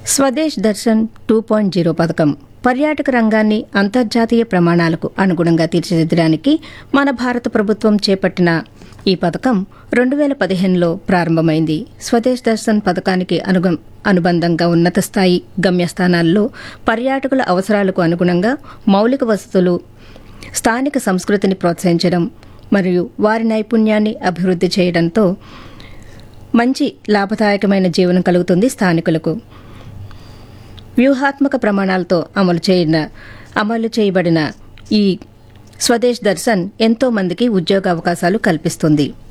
Swades Darshan two point zero పథకం పర్యాటక రంగాన్ని అంతర్జాతీయ ప్రమాణాలకు అనుగుణంగా తీర్చిదిద్దడానికి మన భారత ప్రభుత్వం చేపట్టిన ఈ పథకం రెండు వేల పదిహేనులో ప్రారంభమైంది స్వదేశ్ దర్శన్ పథకానికి అనుగ అనుబంధంగా ఉన్నత స్థాయి గమ్యస్థానాల్లో పర్యాటకుల అవసరాలకు అనుగుణంగా మౌలిక వసతులు స్థానిక సంస్కృతిని ప్రోత్సహించడం మరియు వారి నైపుణ్యాన్ని అభివృద్ధి చేయడంతో మంచి లాభదాయకమైన జీవనం కలుగుతుంది స్థానికులకు వ్యూహాత్మక ప్రమాణాలతో అమలు చేయన అమలు చేయబడిన ఈ స్వదేశ్ దర్శన్ ఎంతో మందికి ఉద్యోగ అవకాశాలు కల్పిస్తుంది